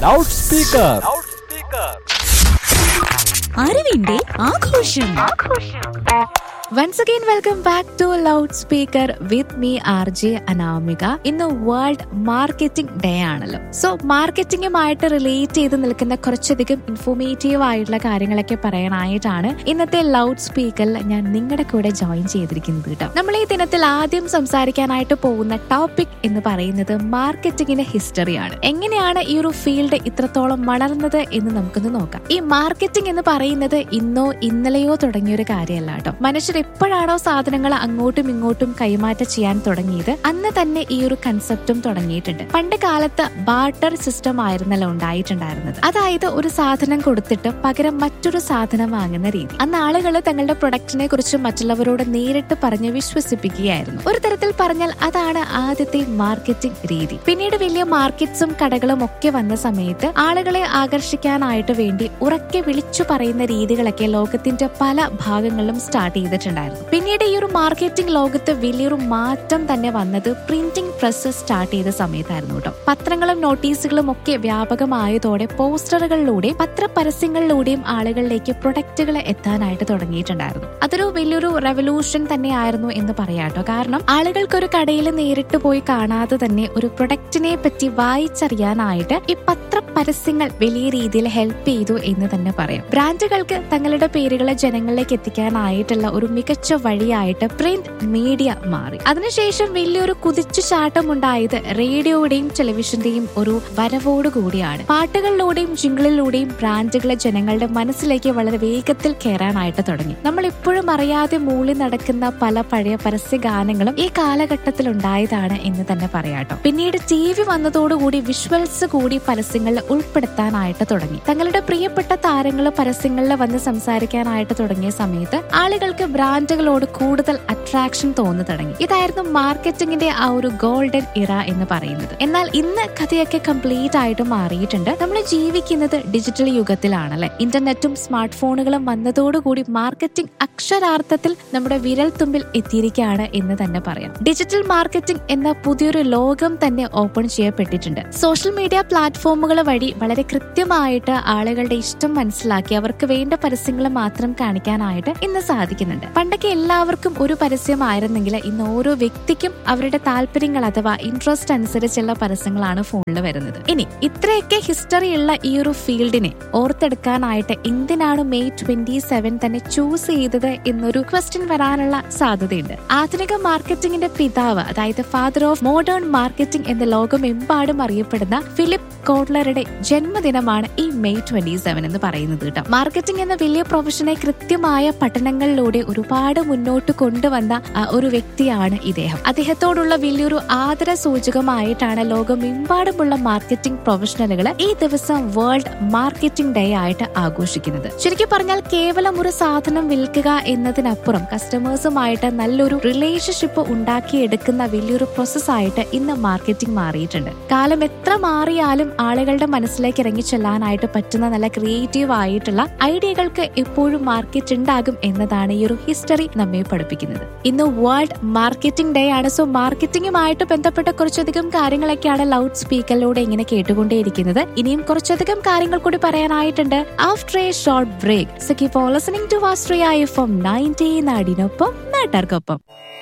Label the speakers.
Speaker 1: loud speaker
Speaker 2: അറിവിന്റെ ആഘോഷം once again welcome back to loud speaker with me R J Anamika ഇന്ന് world marketing day ആണല്ലോ so മാർക്കറ്റിംഗുമായിട്ട് relate ചെയ്ത് നിൽക്കുന്ന കുറച്ചധികം ഇൻഫോർമേറ്റീവ് ആയിട്ടുള്ള കാര്യങ്ങളൊക്കെ പറയാനായിട്ടാണ് ഇന്നത്തെ ലൗഡ് സ്പീക്കറിൽ ഞാൻ നിങ്ങളുടെ കൂടെ ജോയിൻ ചെയ്തിരിക്കുന്നത് കേട്ടോ നമ്മൾ ഈ ദിനത്തിൽ ആദ്യം സംസാരിക്കാനായിട്ട് പോകുന്ന ടോപ്പിക് എന്ന് പറയുന്നത് മാർക്കറ്റിംഗിന്റെ ഹിസ്റ്ററിയാണ് എങ്ങനെയാണ് ഈ ഒരു ഫീൽഡ് ഇത്രത്തോളം വളർന്നത് എന്ന് നമുക്കൊന്ന് നോക്കാം ഈ മാർക്കറ്റിംഗ് എന്ന് പറയുന്നത് ഇന്നോ ഇന്നലെയോ തുടങ്ങിയ ഒരു കാര്യമല്ല കേട്ടോ മനുഷ്യർ എപ്പോഴാണോ സാധനങ്ങൾ അങ്ങോട്ടും ഇങ്ങോട്ടും കൈമാറ്റം ചെയ്യാൻ തുടങ്ങിയത് അന്ന് തന്നെ ഈ ഒരു കൺസെപ്റ്റും തുടങ്ങിയിട്ടുണ്ട് പണ്ട് കാലത്ത് ബാർട്ടർ സിസ്റ്റം ആയിരുന്നല്ലോ ഉണ്ടായിട്ടുണ്ടായിരുന്നത് അതായത് ഒരു സാധനം കൊടുത്തിട്ട് പകരം മറ്റൊരു സാധനം വാങ്ങുന്ന രീതി അന്ന് ആളുകൾ തങ്ങളുടെ പ്രൊഡക്റ്റിനെ കുറിച്ച് മറ്റുള്ളവരോട് നേരിട്ട് പറഞ്ഞ് വിശ്വസിപ്പിക്കുകയായിരുന്നു ഒരു തരത്തിൽ പറഞ്ഞാൽ അതാണ് ആദ്യത്തെ മാർക്കറ്റിംഗ് രീതി പിന്നീട് വലിയ മാർക്കറ്റ്സും കടകളും ഒക്കെ വന്ന സമയത്ത് ആളുകളെ ആകർഷിക്കാനായിട്ട് വേണ്ടി ഉറക്കെ വിളിച്ചു പറയുന്ന രീതികളൊക്കെ ലോകത്തിന്റെ പല ഭാഗങ്ങളിലും സ്റ്റാർട്ട് ചെയ്തിട്ടുണ്ടായിരുന്നു പിന്നീട് ഈ ഒരു മാർക്കറ്റിംഗ് ലോകത്ത് വലിയൊരു മാറ്റം തന്നെ വന്നത് പ്രിന്റിംഗ് പ്രസ് സ്റ്റാർട്ട് ചെയ്ത സമയത്തായിരുന്നു കേട്ടോ പത്രങ്ങളും നോട്ടീസുകളും ഒക്കെ വ്യാപകമായതോടെ പോസ്റ്ററുകളിലൂടെയും പത്രപരസ്യങ്ങളിലൂടെയും ആളുകളിലേക്ക് പ്രൊഡക്റ്റുകൾ എത്താനായിട്ട് തുടങ്ങിയിട്ടുണ്ടായിരുന്നു അതൊരു വലിയൊരു റെവല്യൂഷൻ തന്നെയായിരുന്നു എന്ന് പറയാട്ടോ കാരണം ആളുകൾക്ക് ഒരു കടയിൽ നേരിട്ട് പോയി കാണാതെ തന്നെ ഒരു പ്രൊഡക്റ്റിനെ പറ്റി വായിച്ചറിയാനായിട്ട് ഈ പത്രപരസ്യങ്ങൾ വലിയ രീതിയിൽ ഹെൽപ്പ് ചെയ്തു എന്ന് തന്നെ പറയാം ബ്രാൻഡുകൾക്ക് തങ്ങളുടെ പേരുകളെ ജനങ്ങളിലേക്ക് എത്തിക്കാനായിട്ടുള്ള ഒരു മികച്ച വഴിയായിട്ട് പ്രിന്റ് മീഡിയ മാറി അതിനുശേഷം വലിയൊരു കുതിച്ചു ചാട്ടം ഉണ്ടായത് റേഡിയോയുടെയും ടെലിവിഷന്റെയും ഒരു വരവോട് കൂടിയാണ് പാട്ടുകളിലൂടെയും ജിങ്കിളിലൂടെയും ബ്രാൻഡുകളെ ജനങ്ങളുടെ മനസ്സിലേക്ക് വളരെ വേഗത്തിൽ കയറാനായിട്ട് തുടങ്ങി നമ്മൾ ഇപ്പോഴും അറിയാതെ മൂളി നടക്കുന്ന പല പഴയ പരസ്യ ഗാനങ്ങളും ഈ കാലഘട്ടത്തിൽ ഉണ്ടായതാണ് എന്ന് തന്നെ പറയാട്ടോ പിന്നീട് ടി വി വന്നതോടുകൂടി വിഷ്വൽസ് കൂടി പരസ്യങ്ങളിൽ ഉൾപ്പെടുത്താനായിട്ട് തുടങ്ങി തങ്ങളുടെ പ്രിയപ്പെട്ട താരങ്ങൾ പരസ്യങ്ങളിൽ വന്ന് സംസാരിക്കാനായിട്ട് തുടങ്ങിയ സമയത്ത് ആളുകൾക്ക് ബ്രാൻഡുകളോട് കൂടുതൽ അട്രാക്ഷൻ തോന്നി തുടങ്ങി ഇതായിരുന്നു മാർക്കറ്റിംഗിന്റെ ആ ഒരു ഗോൾഡൻ ഇറ എന്ന് പറയുന്നത് എന്നാൽ ഇന്ന് കഥയൊക്കെ കംപ്ലീറ്റ് ആയിട്ട് മാറിയിട്ടുണ്ട് നമ്മൾ ജീവിക്കുന്നത് ഡിജിറ്റൽ യുഗത്തിലാണല്ലേ ഇന്റർനെറ്റും സ്മാർട്ട് ഫോണുകളും വന്നതോടുകൂടി മാർക്കറ്റിംഗ് അക്ഷരാർത്ഥത്തിൽ നമ്മുടെ വിരൽ തുമ്പിൽ എത്തിയിരിക്കുകയാണ് എന്ന് തന്നെ പറയാം ഡിജിറ്റൽ മാർക്കറ്റിംഗ് എന്ന പുതിയൊരു ലോകം തന്നെ ഓപ്പൺ ചെയ്യപ്പെട്ടിട്ടുണ്ട് സോഷ്യൽ മീഡിയ പ്ലാറ്റ്ഫോമുകൾ വഴി വളരെ കൃത്യമായിട്ട് ആളുകളുടെ ഇഷ്ടം മനസ്സിലാക്കി അവർക്ക് വേണ്ട പരസ്യങ്ങൾ മാത്രം കാണിക്കാനായിട്ട് ഇന്ന് സാധിക്കുന്നുണ്ട് പണ്ടൊക്കെ എല്ലാവർക്കും ഒരു പരസ്യമായിരുന്നെങ്കിൽ ഇന്ന് ഓരോ വ്യക്തിക്കും അവരുടെ താല്പര്യങ്ങൾ അഥവാ ഇൻട്രസ്റ്റ് അനുസരിച്ചുള്ള പരസ്യങ്ങളാണ് ഫോണിൽ വരുന്നത് ഇനി ഇത്രയൊക്കെ ഹിസ്റ്ററി ഉള്ള ഈ ഒരു ഫീൽഡിനെ ഓർത്തെടുക്കാനായിട്ട് എന്തിനാണ് മെയ് ട്വന്റി സെവൻ തന്നെ ചൂസ് ചെയ്തത് എന്നൊരു ക്വസ്റ്റ്യൻ വരാനുള്ള സാധ്യതയുണ്ട് ആധുനിക മാർക്കറ്റിംഗിന്റെ പിതാവ് അതായത് ഫാദർ ഓഫ് മോഡേൺ മാർക്കറ്റിംഗ് എന്ന ലോകമെമ്പാടും അറിയപ്പെടുന്ന ഫിലിപ്പ് കോട്ട്ലറുടെ ജന്മദിനമാണ് ഈ മെയ് ട്വന്റി സെവൻ എന്ന് പറയുന്നത് കേട്ടോ മാർക്കറ്റിംഗ് എന്ന വലിയ പ്രൊഫഷനെ കൃത്യമായ പഠനങ്ങളിലൂടെ ഒരുപാട് മുന്നോട്ട് കൊണ്ടുവന്ന ആ, ഒരു വ്യക്തിയാണ് ഇദ്ദേഹം അദ്ദേഹത്തോടുള്ള വലിയൊരു ആദര സൂചകമായിട്ടാണ് ലോകമെമ്പാടുമുള്ള മാർക്കറ്റിംഗ് പ്രൊഫഷണലുകൾ ഈ ദിവസം വേൾഡ് മാർക്കറ്റിംഗ് ഡേ ആയിട്ട് ആഘോഷിക്കുന്നത് ശരിക്കും പറഞ്ഞാൽ കേവലം ഒരു സാധനം വിൽക്കുക എന്നതിനപ്പുറം കസ്റ്റമേഴ്സുമായിട്ട് നല്ലൊരു റിലേഷൻഷിപ്പ് ഉണ്ടാക്കിയെടുക്കുന്ന വലിയൊരു പ്രോസസ്സായിട്ട് ഇന്ന് മാർക്കറ്റിംഗ് മാറിയിട്ടുണ്ട് കാലം എത്ര മാറിയാലും ആളുകളുടെ മനസ്സിലേക്ക് ഇറങ്ങി ചെല്ലാനായിട്ട് പറ്റുന്ന നല്ല ക്രിയേറ്റീവ് ആയിട്ടുള്ള ഐഡിയകൾക്ക് എപ്പോഴും മാർക്കറ്റ് ഉണ്ടാകും എന്നതാണ് ഈ ഒരു ഹിസ്റ്ററി നമ്മെ പഠിപ്പിക്കുന്നത് ഇന്ന് വേൾഡ് മാർക്കറ്റിംഗ് ഡേ ആണ് സോ മാർക്കറ്റിംഗുമായിട്ട് ബന്ധപ്പെട്ട കുറച്ചധികം കാര്യങ്ങളൊക്കെയാണ് ലൗഡ് സ്പീക്കറിലൂടെ ഇങ്ങനെ കേട്ടുകൊണ്ടേയിരിക്കുന്നത് ഇനിയും കുറച്ചധികം കാര്യങ്ങൾ കൂടി പറയാനായിട്ടുണ്ട് after a short break so keep on listening to Vastria F M ninety നാടിനൊപ്പം നാട്ടാർക്കൊപ്പം